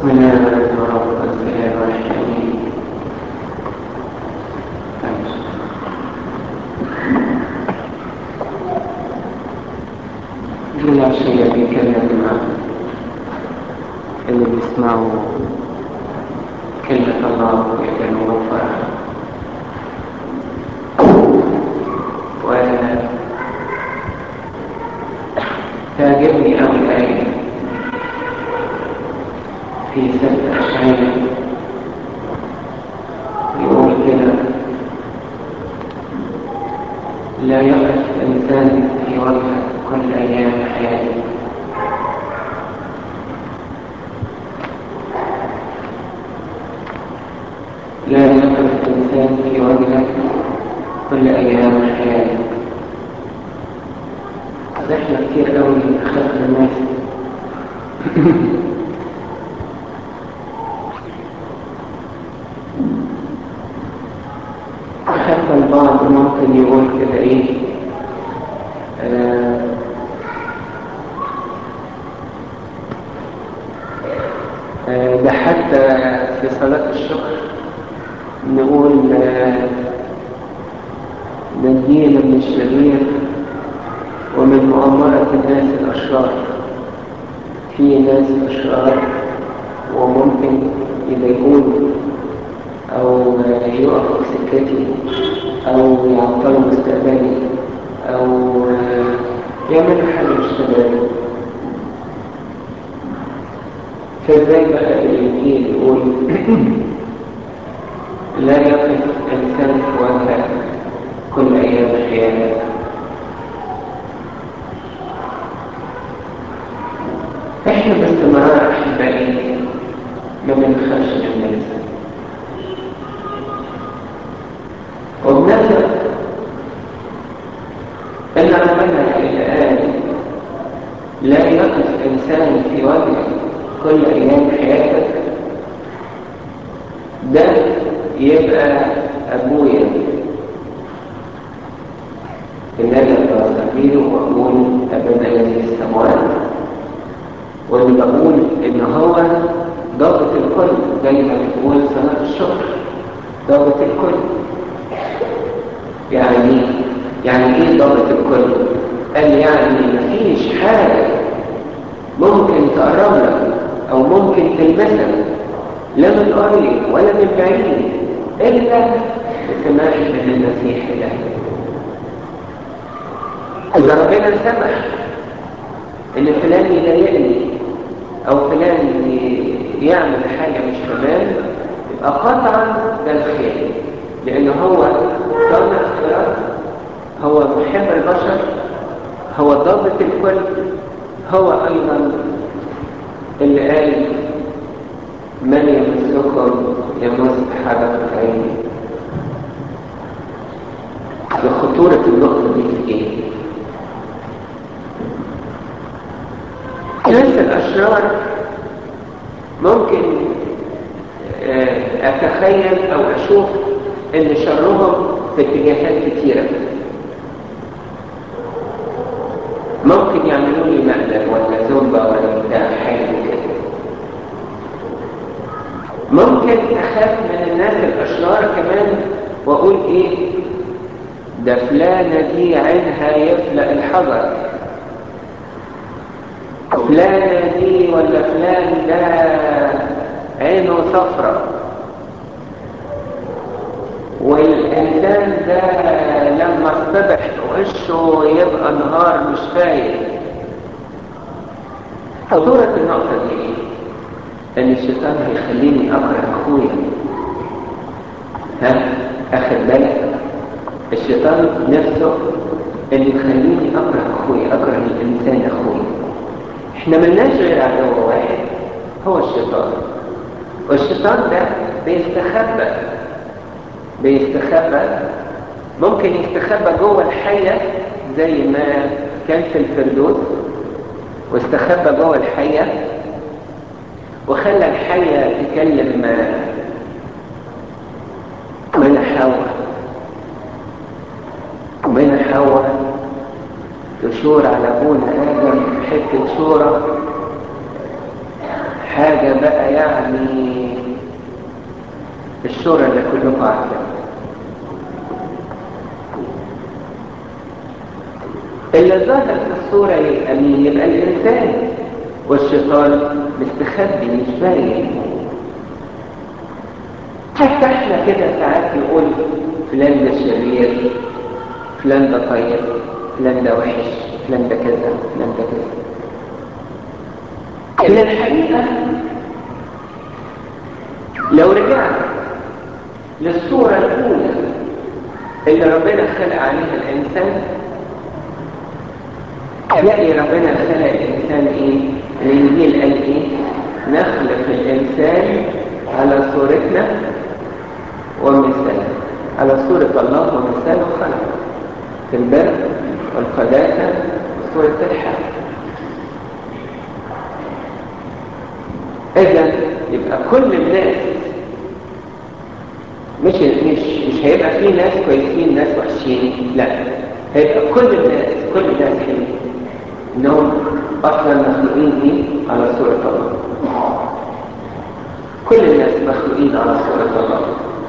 بسم الله الرحمن الرحيم السلام عليكم دون شيء بيتكلم اللي بيسمعوا كلمة الله ويتكلموا فرحا وتعجبني أول آية في سنة أشعار يقول كده لا يقف إنسان في وجه كل أيام حياته لا يقف إنسان في وجه كل أيام حياته احنا كتير قوي خلق الناس حتى البعض ممكن يقول كده ايه آه آه ده حتى في صلاة الشكر نقول آه نجينا من الشرير ومن مؤامرة الناس الأشرار في ناس أشرار وممكن يضايقوني أو يقفوا في سكتي أو يعطلوا مستقبلي أو يعملوا حاجة مش تمام فازاي بقى الإنجيل يقول لا يقف إنسان في وجه كل أيام حياته احنا باستمرار احبائي ما بنخافش من الناس وبنثق ان ربنا اللي قال لا يقف انسان في وجه كل ايام حياتك ده يبقى ابويا ان انا بصلي واقول ابدا الذي في السماوات واللي بقول ان هو ضابط الكل زي ما بتقول صلاة الشكر ضابط الكل يعني يعني ايه ضابط الكل قال يعني مفيش حاجة ممكن تقرب لك او ممكن تلمسك لا من قريب ولا من بعيد الا بسماح من المسيح له اذا ربنا سمح ان فلان يضايقني او فلان يعمل حاجة مش تمام يبقى قطعا ده الخير لان هو صانع خيرات هو محب البشر هو ضابط الكل هو ايضا اللي قال من يمسكم يمس حدث عيني خطورة النقطة دي في ايه؟ الناس الأشرار ممكن أتخيل أو أشوف أن شرهم في اتجاهات كتيرة ممكن يعملوا لي مقلب ولا زومبا ولا بتاع حاجة كده ممكن أخاف من الناس الأشرار كمان وأقول إيه ده فلانة دي عينها يفلق الحجر فلانة دي ولا فلان ده عينه صفرة والإنسان ده لما اصطبح وشه يبقى نهار مش فايق خطورة النقطة دي ان الشيطان هيخليني اكره اخويا ها اخد بالك الشيطان نفسه اللي يخليني اكره اخويا اكره الانسان اخويا احنا ملناش غير عدو واحد هو الشيطان والشيطان ده بيستخبى بيستخبى ممكن يستخبى جوه الحية زي ما كان في الفردوس واستخبى جوه الحية وخلى الحية تكلم من حواء ومن حواء تشور على ابونا ادم حته شوره حاجة بقى يعني الشورى اللي كلكم عارفينها اللي ظهر في الصورة يبقى مين؟ يبقى الإنسان والشيطان مستخبي مش باين حتى احنا كده ساعات نقول فلان ده شرير فلان ده طيب فلان ده وحش فلان ده كذا فلان ده كذا إن الحقيقة لو رجعنا للصورة الأولى اللي ربنا خلق عليها الإنسان تلاقي ربنا خلق الإنسان إيه؟ الإنجيل قال إيه؟ نخلق الإنسان على صورتنا ومثالنا على صورة الله ومثاله خلق في البر والقداسة وصورة الحق إذا يبقى كل الناس مش مش مش هيبقى في ناس كويسين ناس وحشين لا هيبقى كل الناس كل الناس حلوين انهم اصلا مخلوقين دي على صورة الله كل الناس مخلوقين على صورة الله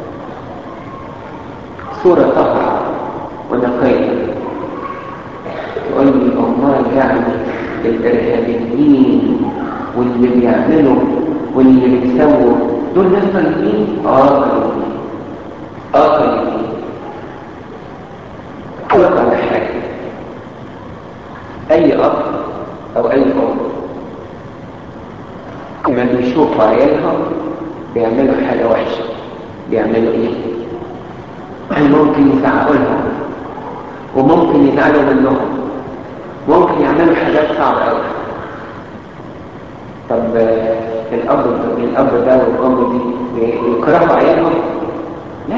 صورة طهرة ونقية تقول لي امال يعني الارهابيين واللي بيعملوا واللي بيسووا دول ناس طيبين اه طيبين اه طيبين اقول لك على حاجه اي اب او اي ام لما بيشوفوا عيالهم بيعملوا حاجه وحشه بيعملوا ايه هل ممكن يزعقوا لهم وممكن يزعلوا منهم ممكن يعملوا حاجات صعبه قوي طب الاب الاب ده والام دي بيكرهوا عيالهم لا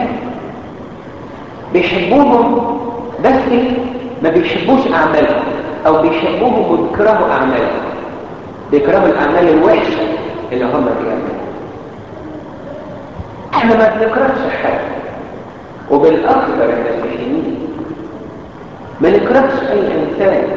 بيحبوهم بس ما بيحبوش اعمالهم او بيحبوهم وبيكرهوا اعمالهم بيكرهوا الاعمال الوحشه اللي هم بيعملوها احنا ما بنكرهش حاجه وبالاكثر المسيحيين ما نكرهش اي انسان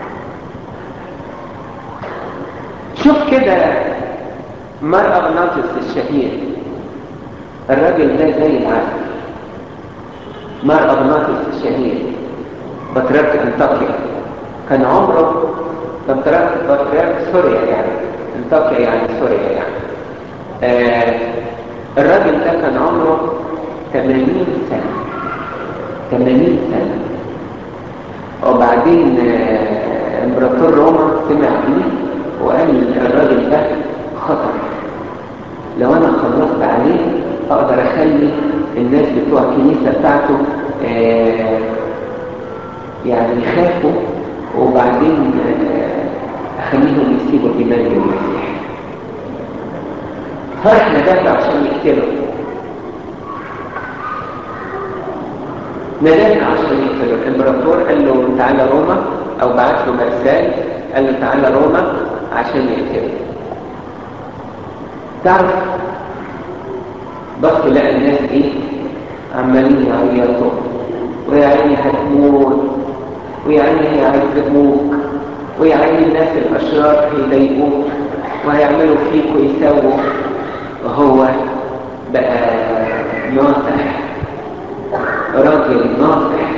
شوف كده مار اغناطس الشهير الراجل ده زي العسل مار اغناطس الشهير بطريرك انطاكيا كان عمره بطريرك بطريرك سوريا يعني انطاكيا يعني سوريا يعني آه الراجل ده كان عمره 80 سنة 80 سنة وبعدين آه امبراطور روما سمع بيه وقال الراجل ده خطر لو انا خلصت عليه اقدر اخلي الناس بتوع الكنيسة بتاعته آه يعني يخافوا وبعدين آه اخليهم يسيبوا الايمان بالمسيح فرح ندافع عشان يقتله ندافع عشان يقتله الامبراطور قال له تعالى روما او بعت له مرسال قال له تعالى روما عشان يقتله تعرف بص لقى الناس ايه عمالين يعيطوا ويا عيني هتموت ويا عيني هيعذبوك ويا عيني الناس الاشرار هيضايقوك وهيعملوا فيك ويسووا وهو بقى ناصح راجل ناصح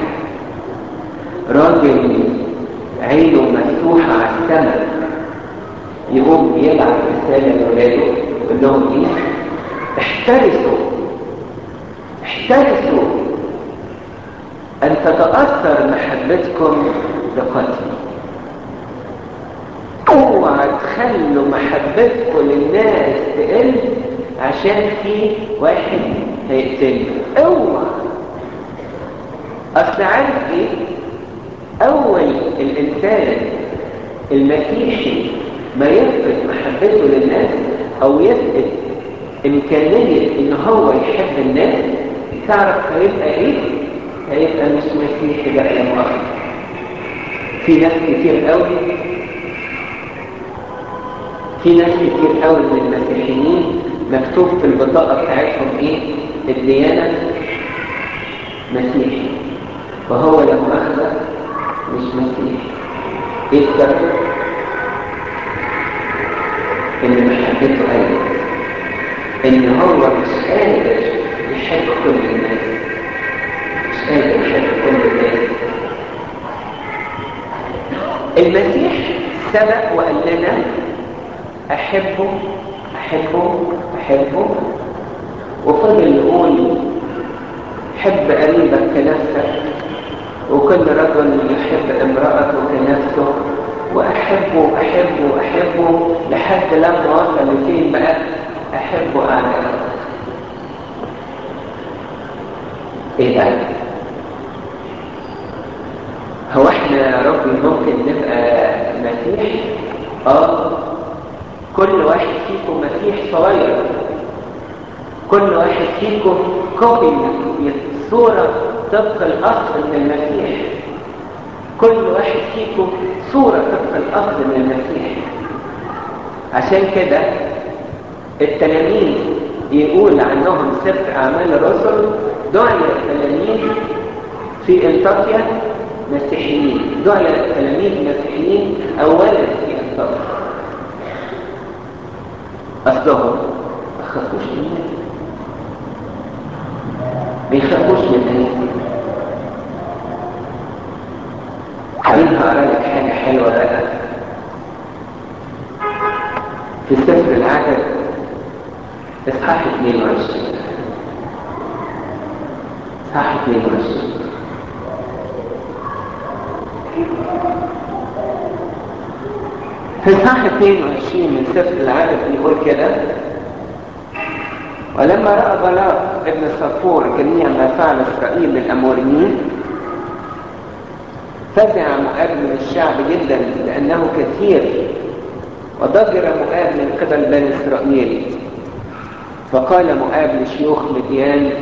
راجل عينه مفتوحة على السماء يقوم يبعث رسالة لولاده يقول لهم ايه احترسوا احترسوا ان تتأثر محبتكم بقتلي اوعى تخلوا محبتكم للناس تقل عشان في واحد هيقتلني اوعى اصل عارف ايه اول الانسان المسيحي ما يفقد محبته للناس او يفقد امكانية ان هو يحب الناس تعرف هيبقى ايه هيبقى مش مسيحي بقى يا مؤخر في ناس كتير قوي في ناس كتير قوي من المسيحيين مكتوب في البطاقة بتاعتهم ايه الديانة مسيحي وهو لما اخذ مش مسيحي ايه السبب ان محبته قلت ان هو مش قادر يحب كل الناس مش قادر يحب كل الناس المسيح سبق وقال لنا احبه احبه احبه وفضل يقول حب قريبك كنفسك وكل رجل يحب امرأته كنفسه وأحبه أحبه أحبه لحد لما وصل لفين بقى أحبه أعدائه إيه ده؟ هو احنا يا ربي ممكن نبقى مسيح؟ آه كل واحد فيكم مسيح صغير كل واحد فيكم كوبي صورة طبق الأصل من المسيح كل واحد فيكم صورة طبق الأصل من المسيح عشان كده التلاميذ يقول عنهم سفر أعمال الرسل دعي التلاميذ في انطاكيا مسيحيين دعي التلاميذ مسيحيين أولا في انطاكيا أصلهم ما خافوش من بيخافوش من ايه حبيبي هقرا لك حاجه حلوه بقى في سفر العدد اصحاح 22 اصحاح 22 في اصحاح 22 من سفر العدد بيقول كده ولما رأى بلاق ابن صفور جميع ما فعل إسرائيل للأموريين فزع مؤاب من الشعب جدا لأنه كثير وضجر مؤاب من قبل بني إسرائيل فقال مؤاب لشيوخ مديان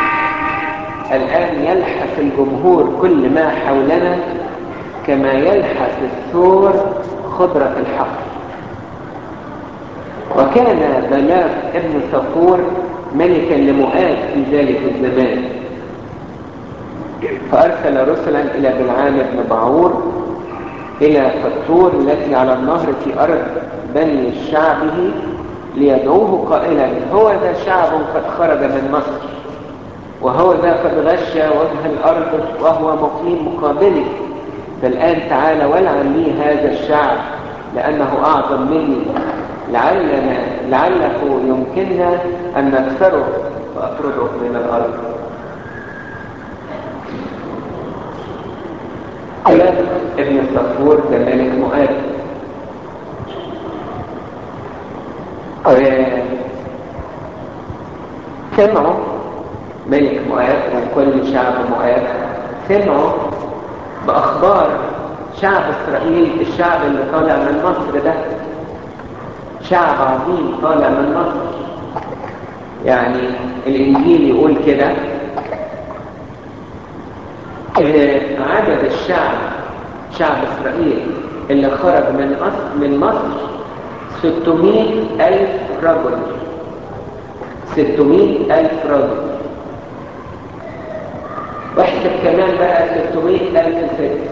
الآن يلحس الجمهور كل ما حولنا كما يلحس الثور خضرة الحقل وكان بلاق ابن صفور ملكا لمؤاب في ذلك الزمان فأرسل رسلا إلى بلعام بن بعور إلى فطور التي على النهر في أرض بني شعبه ليدعوه قائلا هو ذا شعب قد خرج من مصر وهو ذا قد غش وجه الأرض وهو مقيم مقابله فالآن تعالى والعن لي هذا الشعب لأنه أعظم مني لعلنا لعله يمكننا أن نكسره وأطرده من الأرض كلام ابن الصفور كملك مؤاب سمعوا ملك مؤاب وكل شعب مؤاب سمعوا بأخبار شعب إسرائيل الشعب اللي طالع من مصر ده شعب عظيم طالع من مصر يعني الإنجيل يقول كده عدد الشعب شعب إسرائيل اللي خرج من مصر من مصر 600 ألف رجل 600 ألف رجل واحسب كمان بقى 600 ألف ست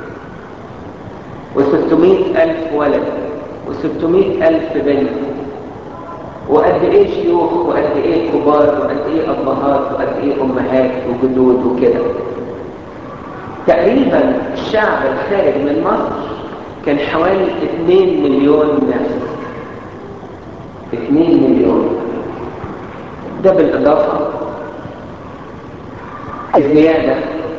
و600 ألف ولد و600 ألف بنت وقد إيه شيوخ وقد إيه كبار وقد إيه أبهات وقد إيه أمهات وجدود وكده تقريبا الشعب الخارج من مصر كان حوالي 2 مليون نفس 2 مليون ده بالإضافة زيادة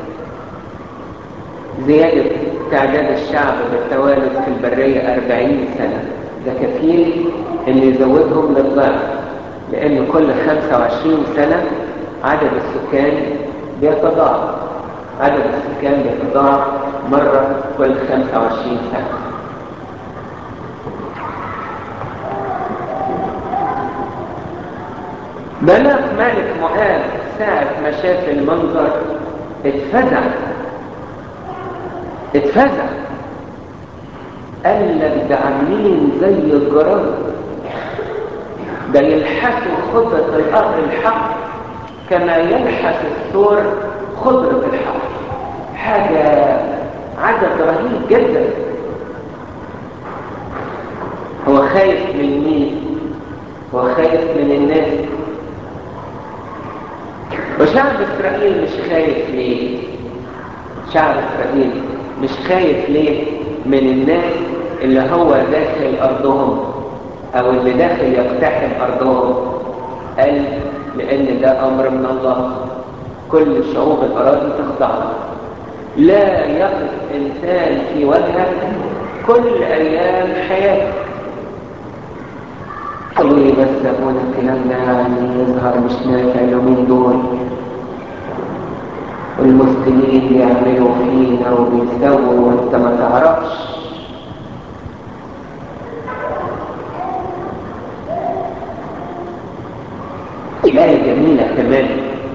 زيادة تعداد الشعب بالتوالد في البرية 40 سنة ده كفيل ان يزودهم للضعف لان كل 25 سنة عدد السكان بيتضاعف عدد السكان بيتضاعف مرة كل 25 سنة بلغ ملك مؤاب ساعة ما شاف المنظر اتفزع اتفزع قال لك ده عاملين زي الجراد ده يلحسوا خضرة الأرض الحق كما يلحس الثور خضرة الحق حاجة عدد رهيب جدا هو خايف من مين وخايف من الناس وشعب إسرائيل مش خايف ليه شعب إسرائيل مش خايف ليه من الناس اللي هو داخل أرضهم أو اللي داخل يقتحم أرضهم قال لأن ده أمر من الله كل شعوب الأراضي تخضع لا يقف إنسان في وجهك كل أيام حياته قالوا لي بس أبونا الكلام ده يعني يظهر مش نافع اليومين دول والمسلمين بيعملوا فينا وبيسووا وانت ما تعرفش آية جميلة كمان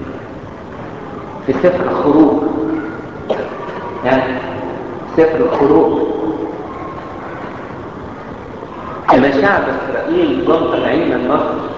في سفر الخروج يعني سفر الخروج لما شعب إسرائيل جم طالعين من مصر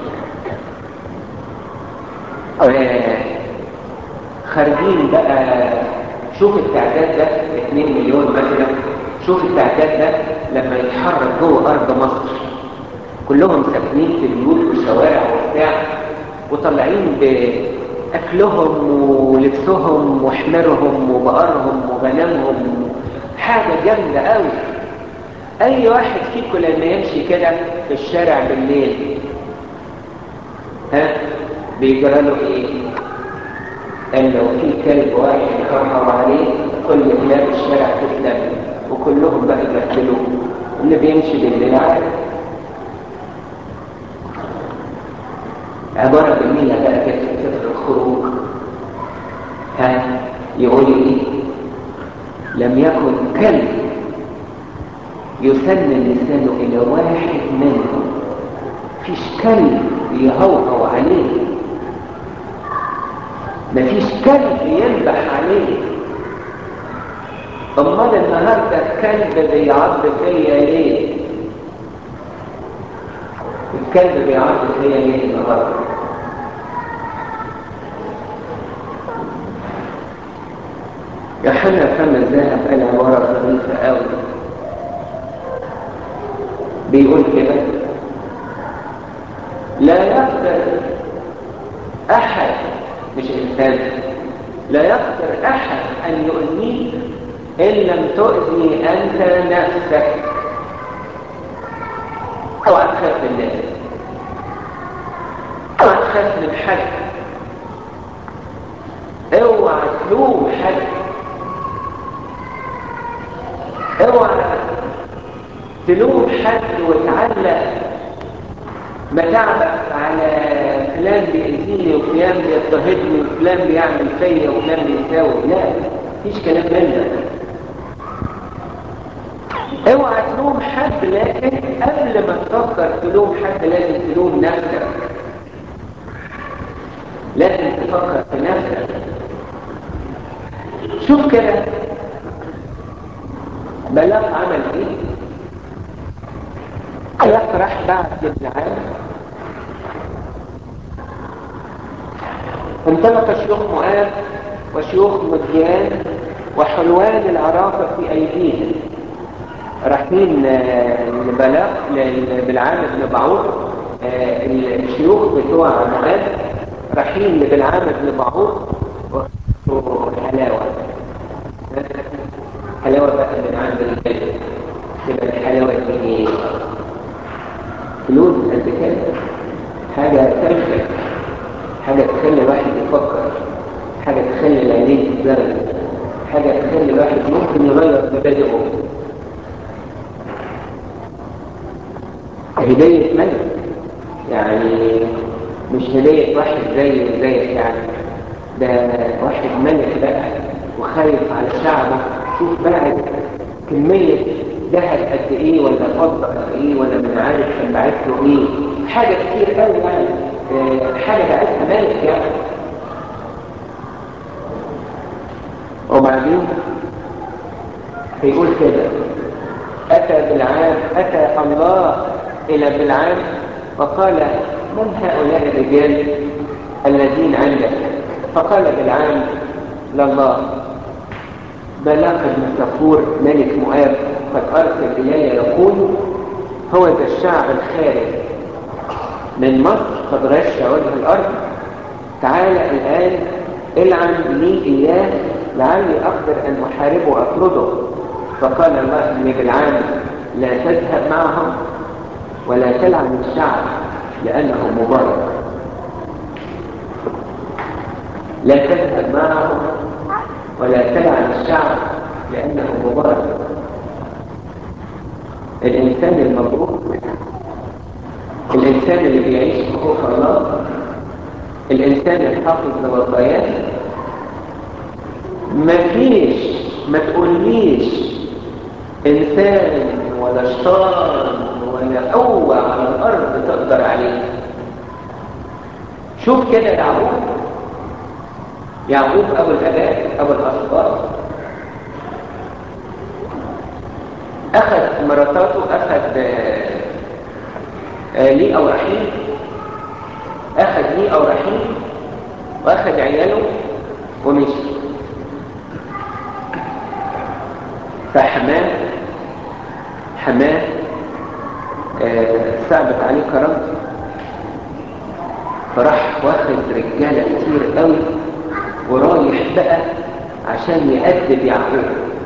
خارجين بقى شوف التعداد ده 2 مليون مثلا شوف التعداد ده لما يتحرك جوه أرض مصر كلهم ساكنين في بيوت وشوارع وبتاع وطالعين بأكلهم ولبسهم وحمرهم وبقرهم وغنمهم حاجة جامدة قوي أي واحد فيكم لما يمشي كده في الشارع بالليل ها بيجرى له إيه؟ قال لو في كلب واحد يكرهر عليه كل كلاب الشارع تسلم وكلهم بقى يمثلوه اللي بيمشي بالليل عارف عبارة جميلة بقى كده في سفر الخروج ها يقول ايه لم يكن كلب يسمى لسانه إلى واحد منهم فيش كلب يهوهو عليه مفيش كلب ينبح عليه امال النهارده الكلب بيعض فيا ليه الكلب بيعض فيا ليه النهارده يوحنا فم الذهب قال عبارة ظريفة قوي بيقول كده لا يقدر أحد مش إنسان لا يقدر أحد أن يؤذيك إن لم تؤذي أنت نفسك اوعى تخاف من الناس اوعى تخاف من حد اوعى تلوم حد اوعى تلوم حد وتعلق متعبك على فلان بيأذيني وفلان بيضطهدني وفلان بيعمل فيا وفلان بيساوي لا مفيش كلام من ده اوعى تلوم حد لكن قبل ما تفكر تلوم حد لازم تلوم نفسك لازم تفكر في نفسك شوف كده بلاغ عمل ايه يفرح بعد العام انطلق شيوخ مؤاب وشيوخ مديان وحلوان العراقة في أيديهم رايحين لبلاغ بالعام بن بعوض الشيوخ بتوع مؤاب رايحين لبلعام بن بعوض وحلاوة حلاوة بقى من عند البيت تبقى الحلاوة دي ايه؟ فلوس قد كده حاجة تنفع حاجة تخلي الواحد يفكر حاجة تخلي العينين تزرق حاجة تخلي الواحد ممكن يغير مبادئه هدية ملك يعني مش هدية واحد زي زيك يعني ده واحد ملك بقى وخايف على شعبه شوف بقى كمية ذهب قد ايه ولا فضة قد ايه ولا من عارف كان باعت له ايه حاجة كتير قوي يعني آه حاجة بعتها مالك يعني وبعدين هيقول كده أتى بالعام أتى الله إلى بالعام وقال من هؤلاء الرجال الذين عندك فقال بالعام لله بلاغ بن صفور ملك مؤاب قد أرسل إلي يقول هو ذا الشعب الخارج من مصر قد غش وجه الأرض تعال الآن العن لي إياه لعلي أقدر أن أحاربه وأطرده فقال الله لبلعام لا تذهب معهم ولا تلعن الشعب لأنه مبارك لا تذهب معهم ولا تلعن الشعب لأنه مبارك الإنسان المبروك الإنسان اللي بيعيش بخوف الله الإنسان الحافظ لوصاياه مفيش ما تقوليش إنسان ولا شيطان ولا قوة على الأرض تقدر عليه شوف كده يعقوب يعقوب أبو الأباء أبو الأصباط أخذ مراتاته أخذ ليه أو رحيم أخذ ليه أو رحيم وأخذ عياله ومشي فحماه حماه آه صعبت عليه كرامته فراح واخد رجاله كتير قوي ورايح بقى عشان يأدب يعقوب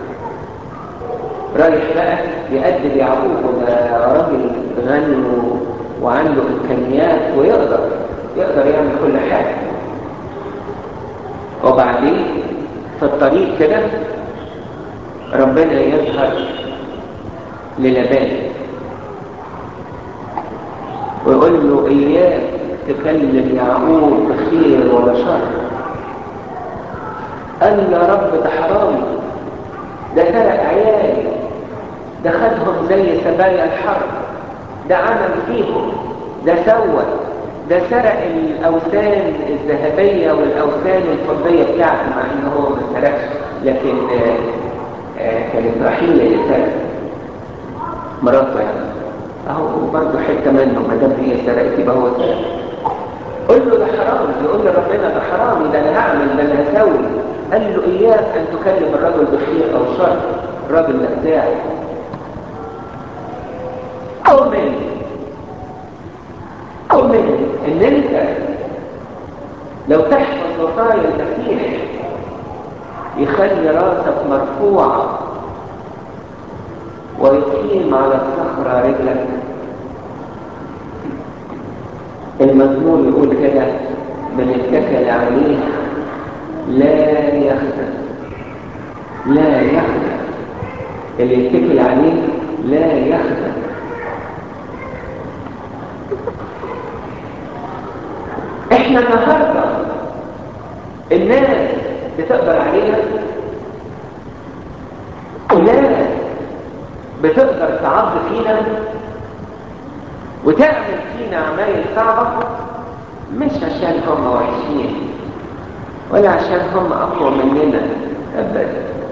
رايح بقى يأدب يعقوب وده راجل غني وعنده امكانيات ويقدر يقدر يعمل كل حاجه وبعدين في الطريق كده ربنا يظهر للبان ويقول له إياك تكلم يعقوب بخير ولا شر قال يا رب ده حرامي ده سرق عيالي ده خدهم زي سبايا الحرب ده عمل فيهم ده سوى ده سرق الأوثان الذهبية والأوثان الفضية بتاعته مع إنه هو ما سرقش لكن آه آه كانت رحيلة اللي سرق مراته يعني أهو برضه حتة منه ما دام هي سرقت يبقى هو سرق قل له ده حرام يقول له ربنا ده حرامي ده أنا هعمل ده أنا هسوي قال له إياك أن تكلم الرجل بخير أو شر الراجل ده بتاعي أؤمن أؤمن إن أنت لو تحفظ وصايا المسيح يخلي راسك مرفوعة ويقيم على الصخرة رجلك المزمور يقول كده من اتكل عليه لا يخزن لا يخزن اللي يتكل عليه لا يخزن احنا النهارده الناس بتقدر علينا وناس بتقدر تعض فينا وتعمل فينا عمايل صعبة مش عشان هم وحشين ولا عشان هم أقوى مننا أبدا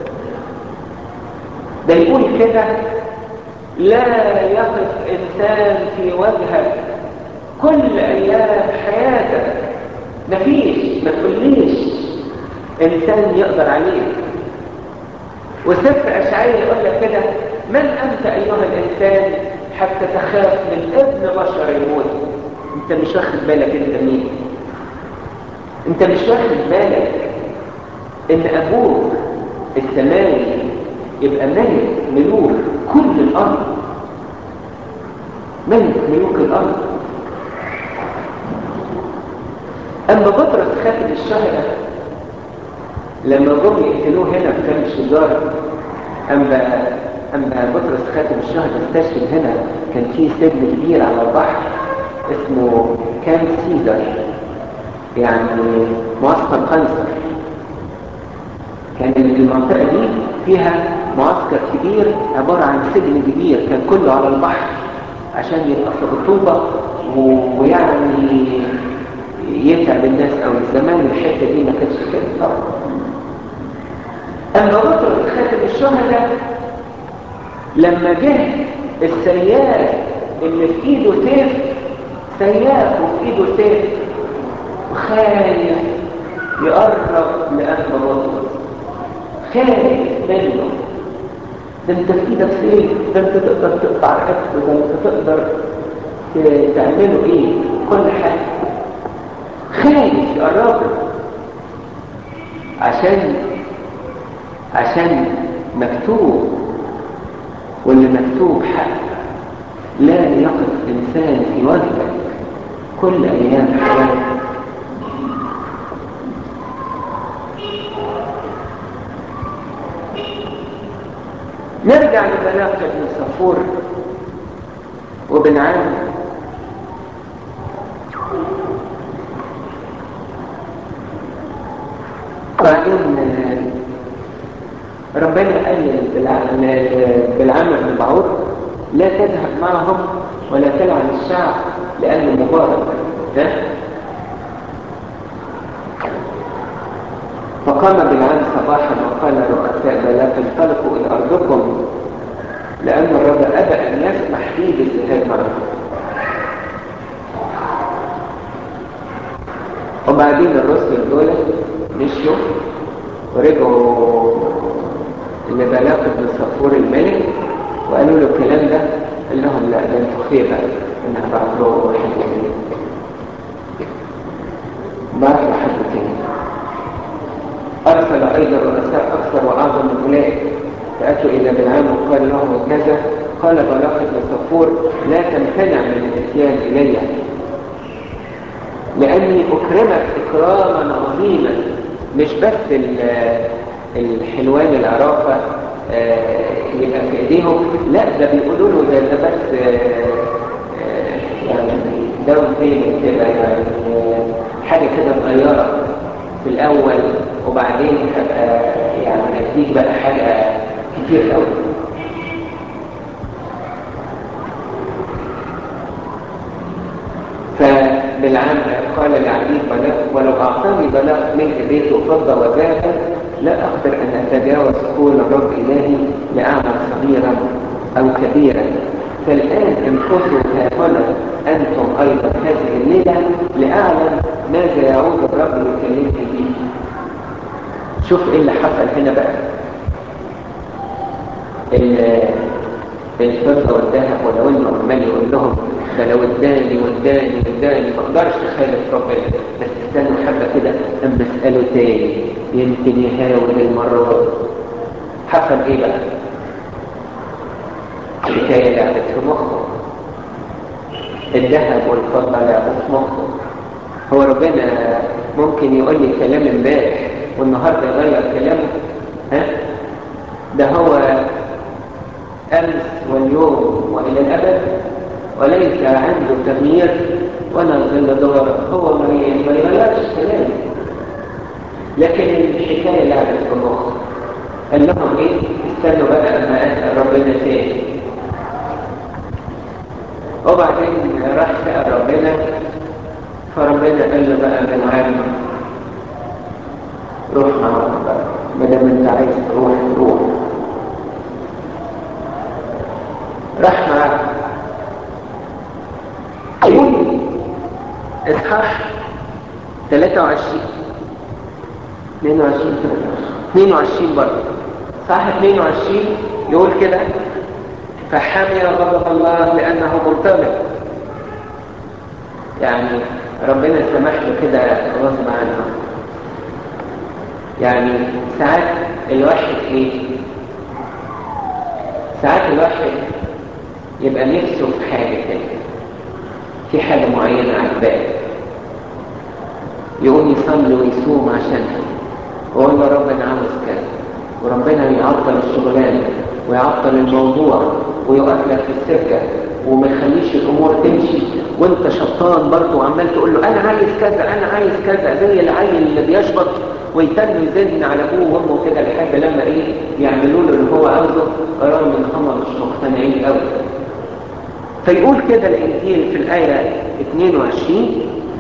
ده يقول كده لا يقف إنسان في وجهك كل أيام حياتك مفيش ما تقوليش إنسان يقدر عليك وسفر أشعري يقول لك كده من أنت أيها الإنسان حتى تخاف من ابن بشر يموت أنت مش واخد بالك أنت مين أنت مش واخد بالك إن أبوك السماوي يبقى ملك ملوك كل الأرض ملك ملوك الأرض أما بطرس خاتم الشهرة لما جم يقتلوه هنا في كام الشجار أما أما بطرس خاتم الشهرة استشهد هنا كان في سجن كبير على البحر اسمه كام سيدر يعني معسكر قنصر كان المنطقة دي فيها معسكر كبير عبارة عن سجن كبير كان كله على البحر عشان يبقى في رطوبة ويعني يتعب الناس أو زمان الحتة دي ما كانش كده طبعا أما بطرس خاتم الشهداء لما جه السياف اللي في ايده سيف سياف وفي ايده سيف وخايف يقرب لأنف بطرس خايف منه ده انت في ايدك سيف ده انت تقدر تقطع رقبته ده انت تقدر تعمله ايه وكل حاجة خايف يقرب له عشان عشان مكتوب واللي مكتوب حق لا يقف إنسان في وجهك كل أيام حياتك نرجع لبلاغة ابن صفور وبن عامر وبعدين ربنا قال بالعامر بن بعوض لا تذهب معهم ولا تلعن الشعب لأنه مبارك ده فقام بالعام صباحا وقال رؤساء بلاك انطلقوا إلى أرضكم لأن الرب أبى أن يسمح لي بالذهاب معكم وبعدين الرسل دول مشوا ورجعوا لبلاق بن صفور الملك وقالوا له الكلام ده قال لهم لا ده انتوا خيبة انها بعت له حد تاني بعت له حد تاني أرسل أيضا رؤساء أكثر وأعظم من أولئك فأتوا إلى بلعام وقال له كذا قال بلاق بن صفور لا تمتنع من الاتيان إلي لأني أكرمك إكراما عظيما مش بس الحلوان العرافة يبقى في ايديهم لا ده بيقولوا له ده ده بس يعني داون بيمنت كده يعني حاجة كده صغيرة في الأول وبعدين هبقى يعني أديك بقى حاجة كتير قوي فبالعام قال لعبيد بلاغ ولو أعطاني بلاغ ملء بيته فضة وذهبا لا أقدر أن أتجاوز قول الرب إلهي لأعمل صغيرا أو كبيرا فالآن انفسوا ها هنا أنتم أيضا هذه الليلة لأعلم ماذا يعود الرب يكلمني به شوف إيه اللي حصل هنا بقى الفضة والذهب ولو انه عمال يقول لهم ده لو اداني واداني واداني ما اقدرش اخالف ربنا بس استنوا حبه كده اما اساله تاني يمكن يهاول المره حصل ايه بقى؟ الحكايه لعبت في مخه الذهب والفضه لعبوا في مخه هو ربنا ممكن يقول لي كلام امبارح والنهارده يغير كلامه ها؟ ده هو أمس واليوم وإلى الأبد وليس عنده تغيير ولا ظل دور هو ما يغيرش كلامه لكن الحكاية لعبت في المخ قال لهم ايه استنوا بقى اما اسال ربنا تاني وبعدين راح سال ربنا فربنا قال له بقى بالعالم روح معاهم بقى ما دام انت عايز تروح روح راح معاه يقول اصحاح 23 22 22 برضه صح 22 يقول كده فحمي غضب الله لانه منطلق يعني ربنا سمح له كده غصب عنه يعني ساعات الواحد ايه ساعات الواحد يبقى نفسه في حاجة كده في حاجة معينة عجباه يقوم يصلي ويصوم عشانها ويقول له رب انا عاوز كذا وربنا يعطل الشغلانه ويعطل الموضوع ويوقف لك في السكه وما يخليش الامور تمشي وانت شطان برضه وعمال تقول له انا عايز كذا انا عايز كذا زي العيل اللي بيشبط ويتم يزن على ابوه وامه كده لحد لما ايه يعملوا له اللي هو عاوزه رغم ان هم مش مقتنعين قوي فيقول كده الانجيل في الايه 22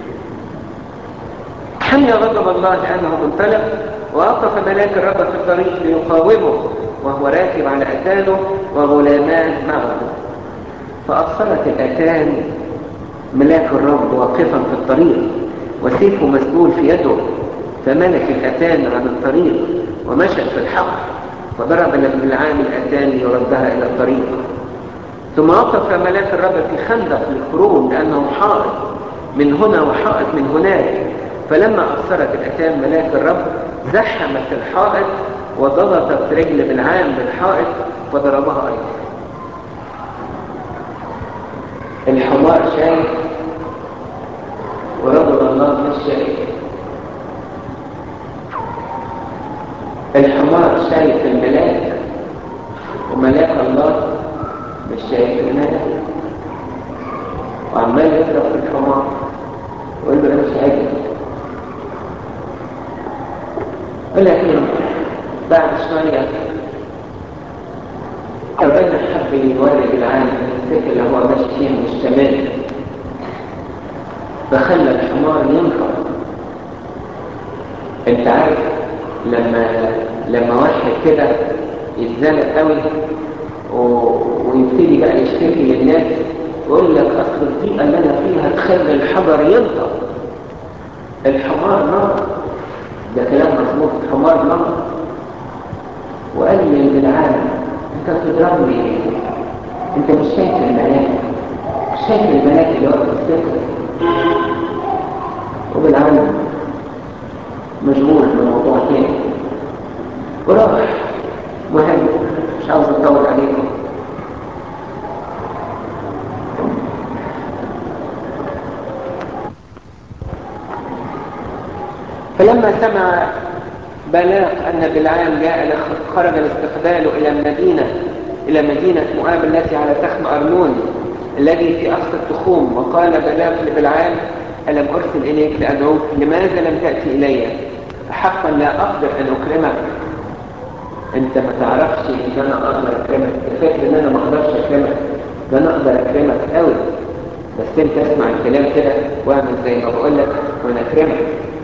حمي غضب الله لأنه منطلق ووقف ملاك الرب في الطريق ليقاومه وهو راكب على أتانه وغلامان معه فأبصرت الأتان ملاك الرب واقفا في الطريق وسيفه مسلول في يده فملك الأتان عن الطريق ومشت في الحق فضرب بالعام الأتان ليردها إلى الطريق ثم وقف ملاك الرب في خندق للقرون لأنه حائط من هنا وحائط من هناك فلما أبصرت الأتام ملاك الرب زحمت الحائط وضغطت رجل بالعام بالحائط فضربها أيضا الحمار شايف ورجل الله مش شايف الحمار شايف الملاك وملاك الله مش شايف الملاك وعمال يضرب في الحمار ويقول له انا مش عاجب ولكن بعد شويه ربنا حب يوري بالعالم السكه اللي هو ماشي فيها مش تمام فخلى الحمار ينفر انت عارف لما لما واحد كده يتزنق قوي و... ويبتدي بقى يشتكي للناس يقول لك اصل البيئه اللي انا فيها تخلي الحجر ينطق الحمار نار ده كلام مظبوط الحمار نار وقال لي بالعالم انت بتضربني انت مش شايف الملاك مش شايف الملاك اللي واقف في السكه وبالعالم مشغول بموضوع تاني وراح مهم مش عاوز اطول عليكم فلما سمع بلاق أن بلعام جاء خرج لاستقباله إلى المدينة إلى مدينة مؤاب التي على تخم أرنون الذي في أقصى التخوم وقال بلاق لبلعام ألم أرسل إليك لأدعوك لماذا لم تأتي إلي حقا لا أقدر أن أكرمك أنت ما تعرفش إن أنا أقدر أكرمك فاكر إن أنا ما أقدرش أكرمك ده أنا أقدر أكرمك قوي بس أنت اسمع الكلام كده واعمل زي ما بقول لك وأنا أكرمك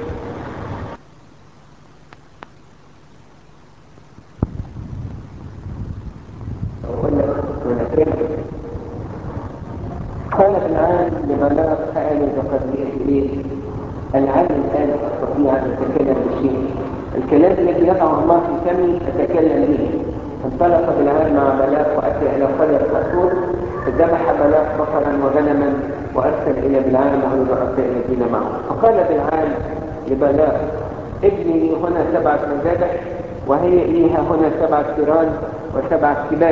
قال بالعالم لبلاغ سأل بقد إليه العالم الآن أستطيع أن أتكلم بشيء الكلام الذي يضع الله في فمي أتكلم به انطلق بالعالم مع بلاغ وأتى إلى قرية الرسول فذبح بلاغ بقرا وغنما وأرسل إلى بالعالم وعلى الرؤساء الذين معه فقال بالعالم لبلاغ ابني لي هنا سبعة مذابح وهي إليها هنا سبعة ثيران وسبعة كباش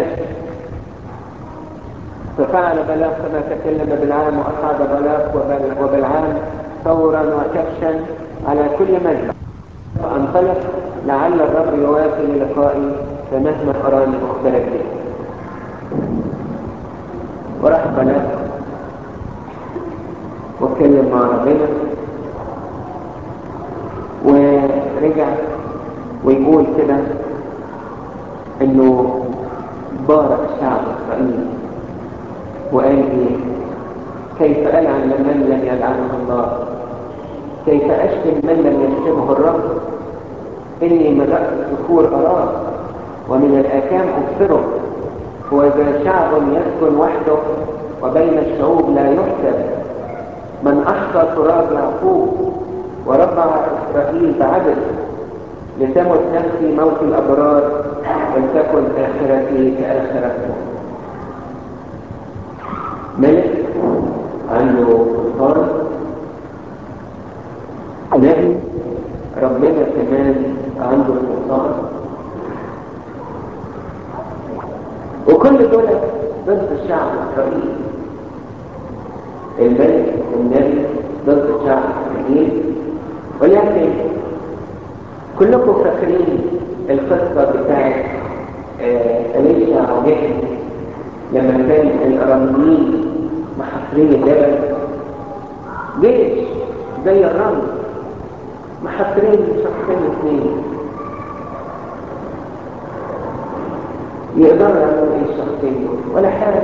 ففعل بلاغ كما تكلم بالعام وأصعد بلاغ وبالعام ثورا وكبشا على كل مجمع فانطلق لعل الرب يواصل لقائي فمهما أراني أختلف به وراح بلاغ واتكلم مع ربنا ورجع ويقول كده انه بارك شعب اسرائيل وقال ايه كيف ألعن من لم يلعنه الله كيف أشتم من لم يشتمه الرب إني من رأس الذكور أراه ومن الآكام أبصره وإذا شعب يسكن وحده وبين الشعوب لا يحسب من أحصى تراب يعقوب ورفع إسرائيل بعدل لتمت نفسي موت الأبرار ولتكن آخرتي كآخرتهم ملك عنده سلطان نبي ربنا كمان عنده سلطان وكل دول ضد الشعب الاسرائيلي الملك والنبي ضد الشعب الاسرائيلي ولكن كلكم فاكرين القصه بتاعت أليشع وجهل لما كان الأراميين محاصرين الجبل جيش زي الرمل محاصرين شخصين اثنين يقدروا يعملوا ايه الشخصين دول ولا حاجه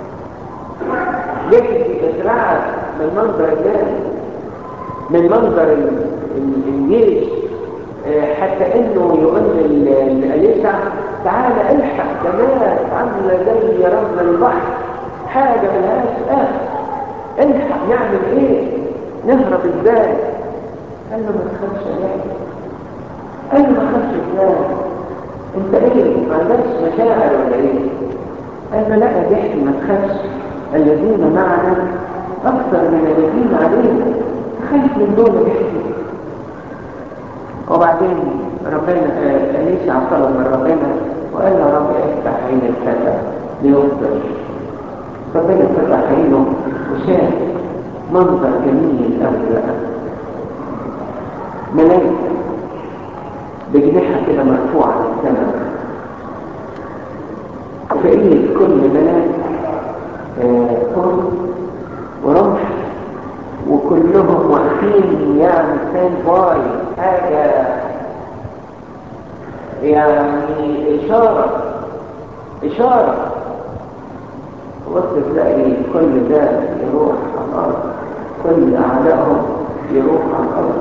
جيش اترعب من منظر الناس من منظر الجيش حتى انه يقول لأليسع تعالى الحق ده ناس عامله زي رمل البحر حاجه ملهاش اخر الحق نعمل ايه نهرب ازاي قال له ما تخافش يا قال له ما تخافش ازاي انت ايه ما عندكش مشاعر ولا ايه قال له لا يا ضحك ما تخافش الذين معنا أكثر من الذين علينا خايف من دول بيحكي وبعدين ربنا أليسع طلب من ربنا وقال له رب افتح عين الفتى ليبصر ربنا فتح عينه وشاف منظر جميل قوي بقى ملائكة بجناحها كده مرفوعة للسماء في ايد كل ملاك طول ورمح وكلهم واقفين يعني ستاند باي حاجة يعني إشارة إشارة وقت تلاقي كل ده يروح على الأرض كل أعدائهم يروح على الأرض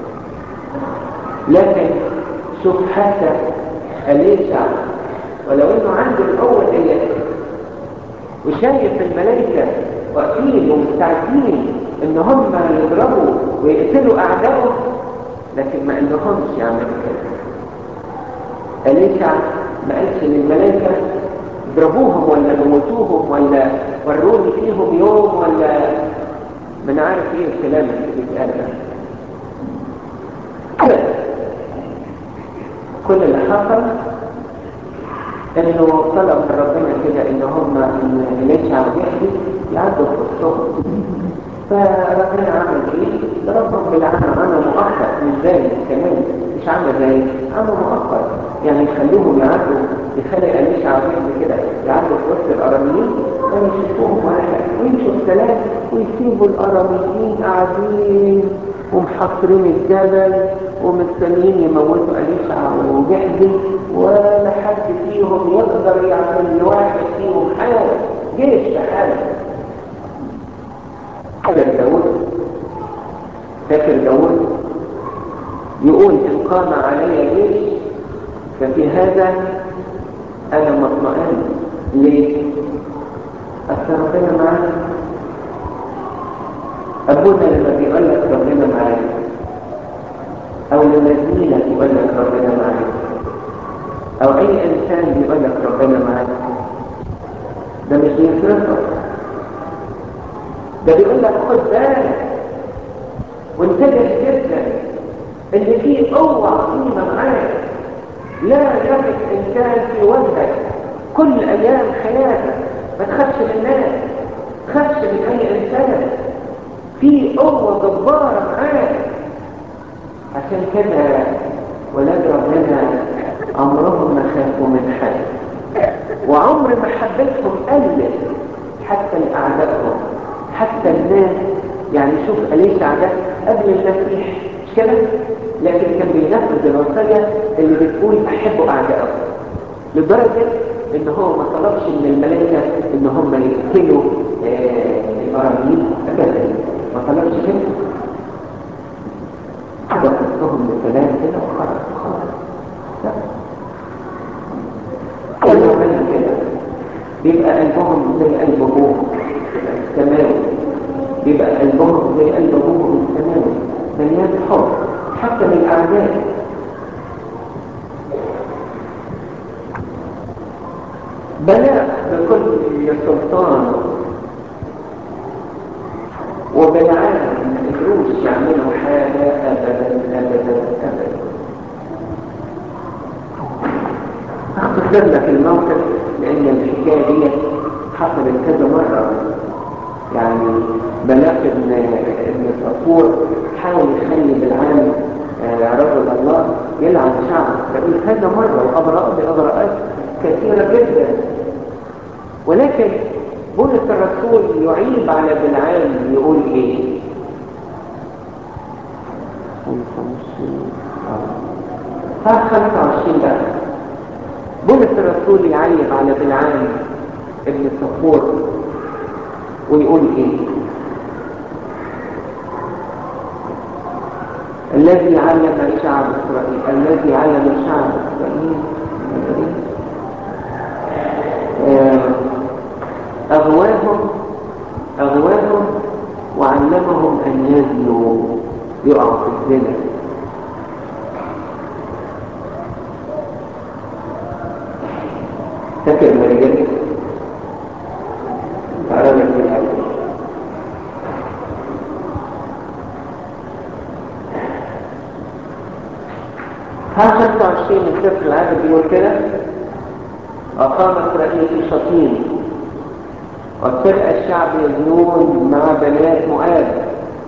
لكن شوف حتى أليسع ولو إنه عنده القوة دي وشايف الملائكة واقفين ومستعدين إن هم يضربوا ويقتلوا أعدائهم لكن ما إنهمش يعملوا كده أليسع ما قالش للملائكة اضربوهم ولا موتوهم ولا وروني فيهم يوم ولا من عارف ايه الكلام اللي بيتقال ده كل اللي حصل انه طلب من ربنا كده ان هم ان اليشع ويحدي يعدوا في وسطهم فربنا عمل ايه؟ ضربهم بالعمى عمى مؤقت مش زي كمان مش عمى زي عمى مؤقت يعني يخلوهم يعدوا يخلي أليشع ويحدي كده يعدوا في وسط الأراميين ولا يشوفوهم ولا حاجة ويمشوا السلام ويسيبوا الأراميين قاعدين ومحصرين الجبل ومستنيين يموتوا أليشع وجحدي ولا حد فيهم يقدر يعمل لواحد فيهم حاجة جيش لحاله فاكر داود فاكر داود يقول إن قام علي جيش ففي هذا أنا مطمئن ليه؟ أصل ربنا معانا أبونا لما بيقول لك ربنا معانا أو لما زميلك يقول لك ربنا معانا أو أي إنسان بيقول لك ربنا معانا ده مش بيصرفك ده بيقول لك خد بالك وانتبه جدا ان في قوة عظيمة معاك لا يجد انسان في وجهك كل ايام حياتك ما تخافش من الناس تخافش من اي انسان في قوة جبارة معاك عشان كده ولاد ربنا عمرهم ما خافوا من حد وعمر محبتهم قلت حتى لأعدائهم حتى الناس يعني شوف أليسع ده قبل المسيح مش كده لكن كان بينفذ الوصية اللي بتقول أحبوا أعدائكم لدرجة إن هو ما طلبش من الملائكة إن هم يقتلوا الأراميين أبدا ما طلبش كده حدث لهم بسلام كده وخلاص خلاص لا كل كده بيبقى قلبهم زي قلب ابوهم السماوي بيبقى قلبهم زي قلب ابوهم السماوي مليان حب حتى للاعداء بلاء بكل سلطان وبالعالم ما قدروش يعملوا حاجه ابدا ابدا ابدا اختصر لك الموقف لان الحكايه دي حصلت كذا مره يعني بلاغ ابن ابن صفور حاول يخلي بالعام رجل الله يلعن شعب اسرائيل كذا مره واغراء باغراءات كثيره جدا ولكن بولس الرسول يعيب على بلعام يقول ايه؟ صار 25 بقى بولس الرسول يعيب على بلعام ابن صفور ويقول ايه الذي علم شعب اسرائيل الذي علم شعب اسرائيل اغواهم اغواهم وعلمهم ان يزنوا يقعوا في الزنا فاكر مريم تعالى في الأول ها 25 من سفر العدد بيقول كده أقام إسرائيل في شطيم وابتدأ الشعب يزنون مع بنات مؤاب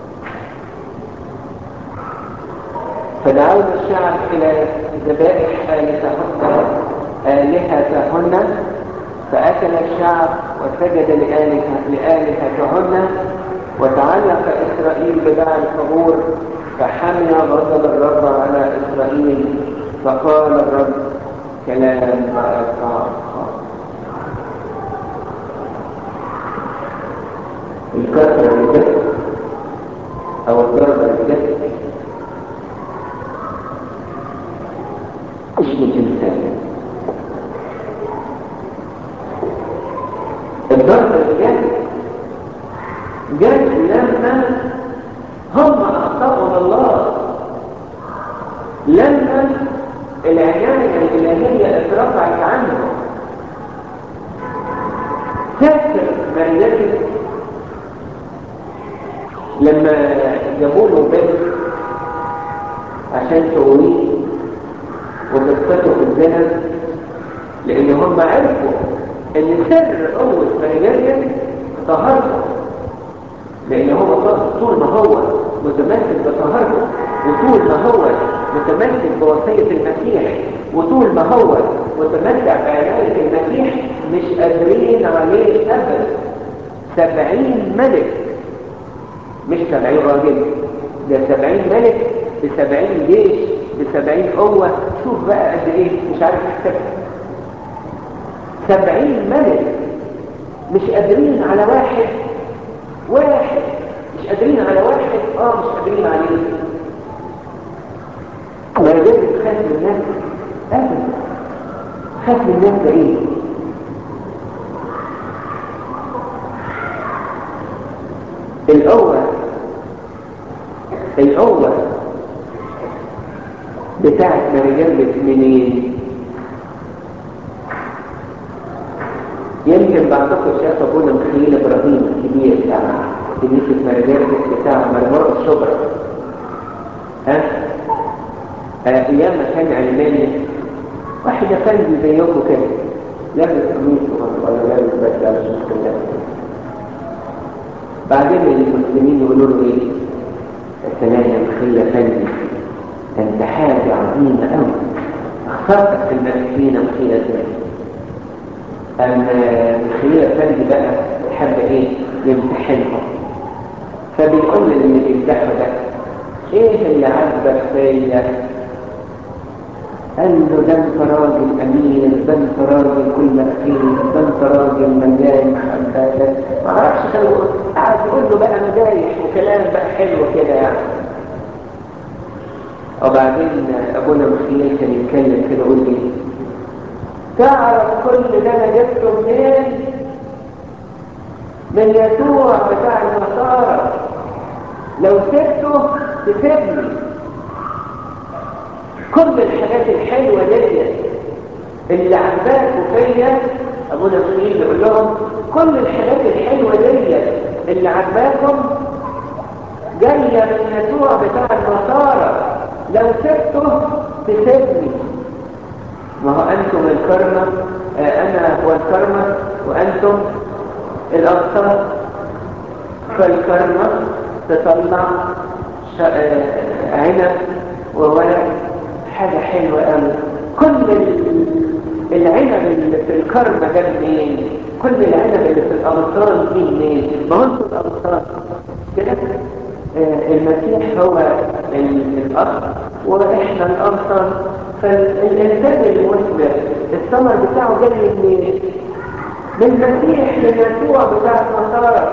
فدعونا الشعب إلى ذبائح آلهتهن آلهتهن فأكل الشعب وسجد لآلهتهن وتعلق إسرائيل ببعل الثغور فحمي غضب الرب على إسرائيل فقال الرب كلام وأسعى الكسر الجسد أو الضرب الجسد اسم الإنسان الضرب الجسد جاء لما هم أخطأوا الله لما العناية الإلهية اترفعت عنهم فاكر مريم لما جابوا له بنت عشان تقويه وتسقطه في الزنا لأن هم عرفوا إن سر قوة مريم طهرته لأن هو طول ما هو متمسك بطهارته وطول ما هو متمسك بوصية المسيح وطول ما هو متمتع بعناية المسيح مش قادرين عليه أبدا سبعين ملك مش سبعين راجل ده سبعين ملك بسبعين جيش بسبعين قوة شوف بقى قد ايه مش عارف احسبها سبعين ملك مش قادرين على واحد واحد مش قادرين على واحد اه مش قادرين عليه ما يجب تخاف من الناس ابدا خاف من الناس ده ايه القوة القوة بتاعت مريم منين يمكن بعضكم شاف ابونا مخيل ابراهيم الكبير بتاع كنيسة مريم بتاع مرمر الشبرا ها ايام ما كان علماني واحد افندي زيكم كده لابس قميص ولا لابس بدله مش مشكله بعدين المسلمين يقولوا له ايه السلام يا مخيل افندي انت حاجه عظيمه قوي اخترتك في المسيحيين مخيل افندي أما مخيل افندي بقى يحب ايه يمتحنهم فبيقول لي اللي بيمدحه ده ايه اللي عجبك فيا قال له ده انت راجل امين ده انت راجل كل خير ده انت راجل مليان محبه ما اعرفش كان قاعد يقول له بقى مدايح وكلام بقى حلو كده يعني وبعدين ابونا مخيل كان يتكلم كده يقول لي تعرف كل ده انا جبته منين من يسوع بتاع النصارى لو سبته تسيبني كل الحاجات الحلوة دي اللي عجباك فيا ابونا مخيل يقول لهم كل الحاجات الحلوة دي اللي عجباكم جاية من يسوع بتاع النصارى لو سبته تسيبني ما هو أنتم الكرمة آه أنا هو الكرمة وأنتم الأبصار فالكرمة تطلع آه عنب وورق حاجة حلوة قوي كل العنب اللي في الكرمة ده منين كل العنب اللي في الأبصار دي منين ما هو انتم الأبصار كده آه المسيح هو الأصل وإحنا الأبصار فالإنسان المثمر الثمر بتاعه جاي منين؟ من المسيح من يسوع بتاع النصارى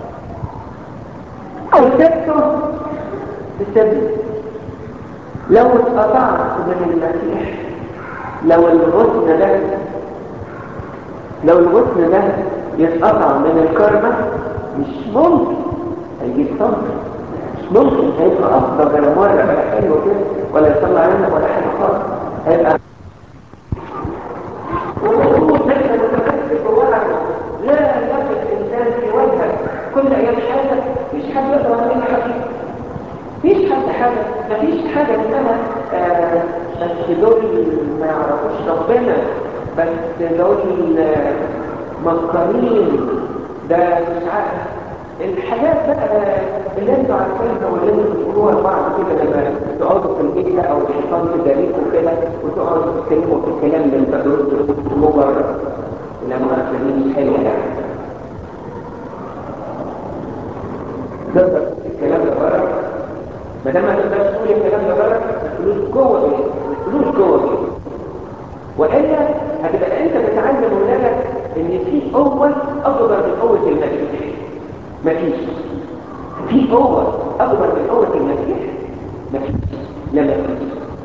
وسبته تسبب لو اتقطعت من المسيح لو الغصن ده لو الغصن ده يتقطع من الكرمة مش ممكن هيجيب ثمر مش ممكن هيبقى أفضل ولا مرة ولا حلو كده ولا يطلع لنا ولا حاجة خالص هيبقى لا يقف الإنسان في وجهك كل أيام حاجة مش حد يقدر يعمل حاجة مفيش حد حاجة مفيش حاجة اسمها آه بس دول ما يعرفوش ربنا بس دول مكرين ده مش عارف الحاجات بقى اللي انتوا عارفينها واللي انتوا بتقولوها لبعض كده لما تقعدوا في البيت بقى والشيطان تداريكم كده وتقعدوا تتكلموا في الكلام اللي انتوا تقولوه بره لا مؤاخذة دي مش حلوة يعني تقدر تقول الكلام ده بره ما دام ما تقدرش تقول الكلام ده بره ما تقولوش جوه بيتك ما تقولوش جوه بيتك والا هتبقى انت بتعلم اولادك ان في قوه اكبر من قوه المسيح مفيش في قوه اكبر من قوه المسيح مفيش لا مفيش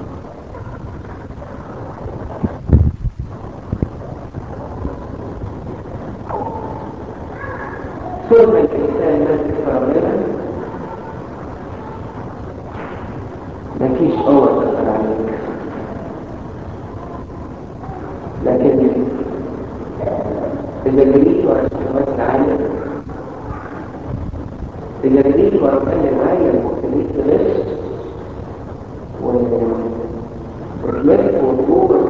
طول ما الانسان ماسك ربنا مفيش قوه تقدر عليك لكن إذا جريت ورا الشهوات العالية إذا جريت ورا الفن العالي وابتديت تغش وتلف وتدور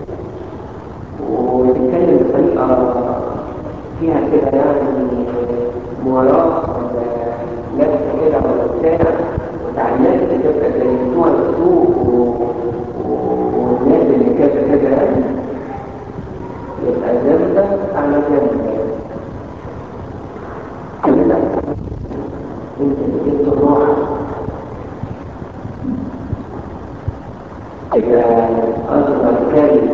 وتتكلم بطريقة فيها كده يعني مواراة ولا لفة كده ولا بتاع وتعلمت تبقى زي بتوع السوق والناس اللي كذا كذا يعني يبقى ذنبك على ذنبك كلنا انت جبت الروح إذا أصغر كلمة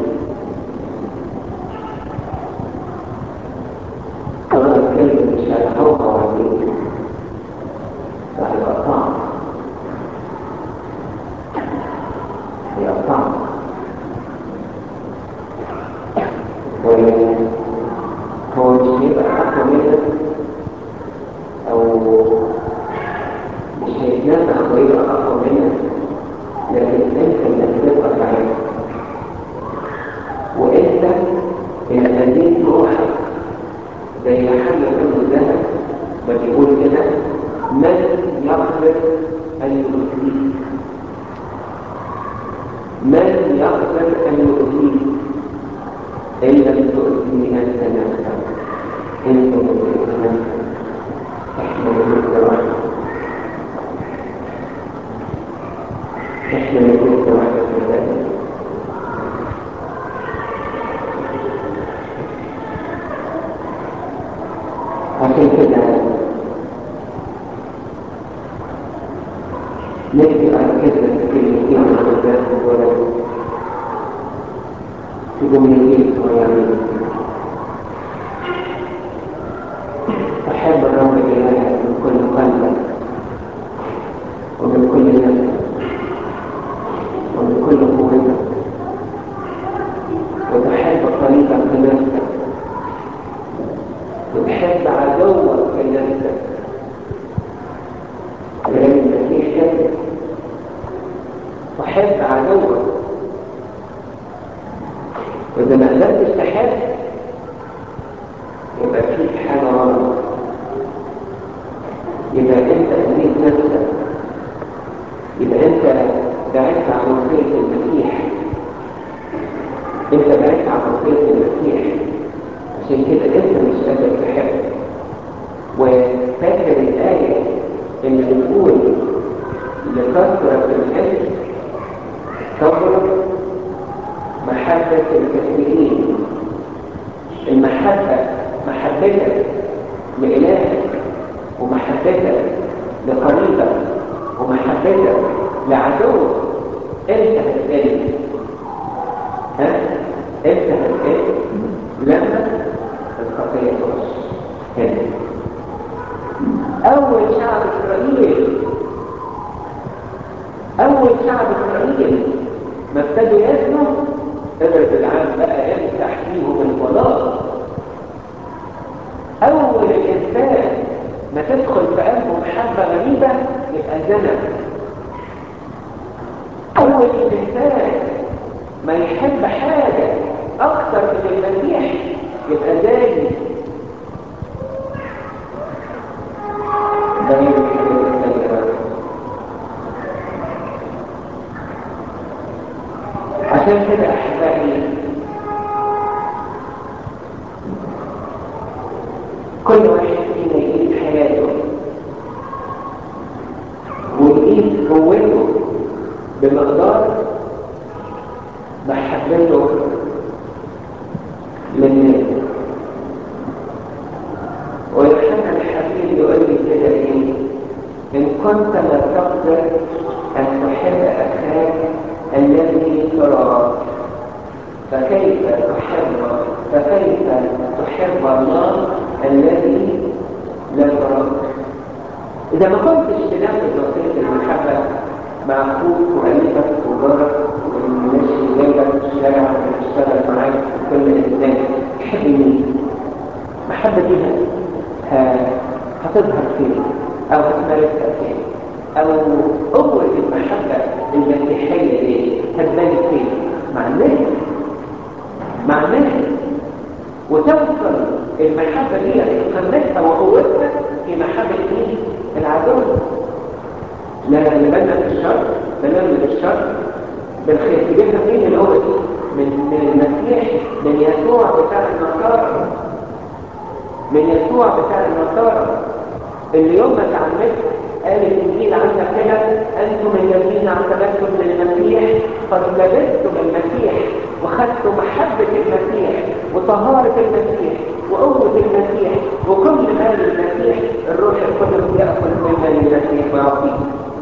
أصغر كلمة مش هيحوها عليك فهيبقى طعم هيبقى طعم هو مش هيبقى أقوى منك أو مش هيتنافع ويبقى أقوى منك لكن أنت اللي هتبقى ضعيف وأنت اللي أديت روحك زي حل كل ذهب ما بيقول كده من يقدر أن يؤذيك من يقدر أن يؤذيك إن لم تؤذي أنت نفسك إن لم تؤذي نفسك إحنا نجد واحد إحنا نجد واحد في ذلك عشان كده نجي أركز في كلمتين بالذات الولد في جملتين صغيرين تحب الرب إلهك من كل قلبك ومن كل نفسك ومن كل قوتك وتحب قريبك كنفسك وتحب عدوك كنفسك لأن المسيح كده وحب عدوك وإذا ما قدرتش تحب يبقى فيك حاجة غلط يبقى أنت أذيت نفسك يبقى أنت بعدت عن وصية المسيح أنت بعدت عن وصية المسيح عشان كده أنت مش قادر تحب وفاكر الآية اللي بتقول لكثرة الحب كثرة محبة الكثيرين المحبة محبتك لإلهك ومحبتك لقريبك ومحبتك لعدوك انت هتقل ها انت هتقل لما الخطية تخش هنا أول شعب إسرائيل أول شعب إسرائيل ما ابتدوا يزنوا قدر بالعام بقى يمسح فيهم الفضاء أول الإنسان ما تدخل في قلبه محبة غريبة يبقى زنا أول الإنسان ما يحب حاجة أكثر من المسيح يبقى زاني ده غير الحاجات الثانية عشان كده أحبائي كل واحد فينا يقيس حياته ويقيس قوته بمقدار محبته للناس ويوحنا الحبيب يقول لي كده ايه ان كنت لا تقدر ان تحب اخاك الذي تراك فكيف تحب فكيف تحب الله الذي لا تراك اذا ما كنتش تنفذ وسيله المحبه مع اخوك وقريبك وجارك والماشي جنبك في الشارع واللي بيشتغل معاك وكل انسان تحب مين؟ المحبه دي هتظهر فين او هتمارسها فين او قوه المحبه المسيحيه دي هتبان فين؟ مع الناس مع الناس وتوصل المحبه دي قيمتها وقوتها في محبه مين؟ العدو لا نبنى بالشر بنعمل بالشر بالخير تجيبها منين القوه دي؟ من من المسيح من يسوع بتاع النصارى من يسوع بتاع النصارى اللي يوم ما تعمدت قال الانجيل عنك كده انتم الذين اعتمدتم للمسيح قد لبستم المسيح وخدتم محبه المسيح وطهاره المسيح وقوه المسيح وكل ما للمسيح الروح القدس ياخذ مما للمسيح ويعطيه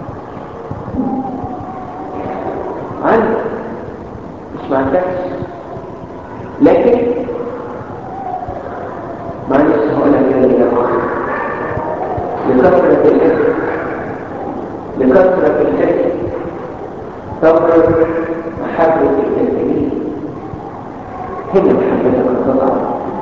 عندك مش معتكش لكن معلش هقولها كده يا جماعه لكثرة الاسم لكثرة الاسم تظهر محبة الكافرين هنا محبتك تضعف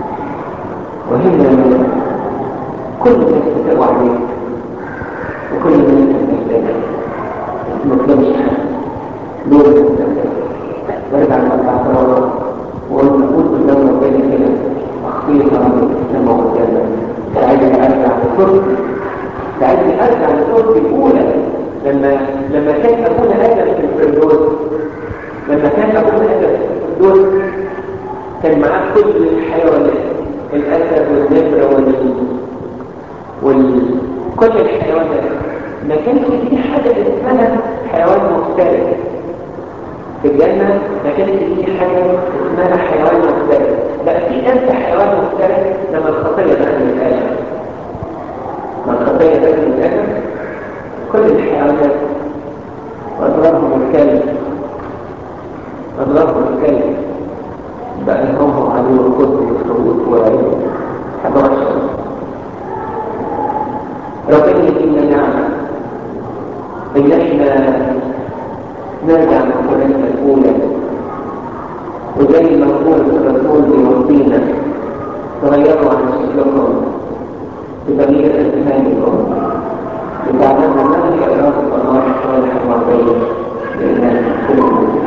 وهنا كل الناس تتبع عليك وكل الناس تتبع ما تلمش حد دول وارجع لمرجع قرارات وقلت قلت قدام ربنا كده اخطيت ربنا السماء والجنه ساعدني ارجع لصورتي ساعدني ارجع لصورتي الاولى لما لما كان ابونا ادم في الفردوس لما كان ابونا ادم في الفردوس كان معاه كل الحيوانات الاسد والنمر وال وال كل الحيوانات ما كانش في حاجه اسمها حيوان مختلف في الجنة ما كانش في حاجة اسمها حيوان مختلف بقى في أنت حيوان مختلف لما الخطية دخلت الآدم ما الخطية دخلت الآدم كل الحيوانات وأضرارهم الكلب أضرارهم الكلب بقى هم عدو القدس والخروج والعلم حاجة وحشة ربنا يدينا نعمة إن إحنا نرجع لقرآن الأولى وزي ما قول الرسول بيوصينا تغيروا عن شكلكم بتغيير أذهانكم لتعلموا ما هي إرادة الله الصالحة الوعدية لإله كل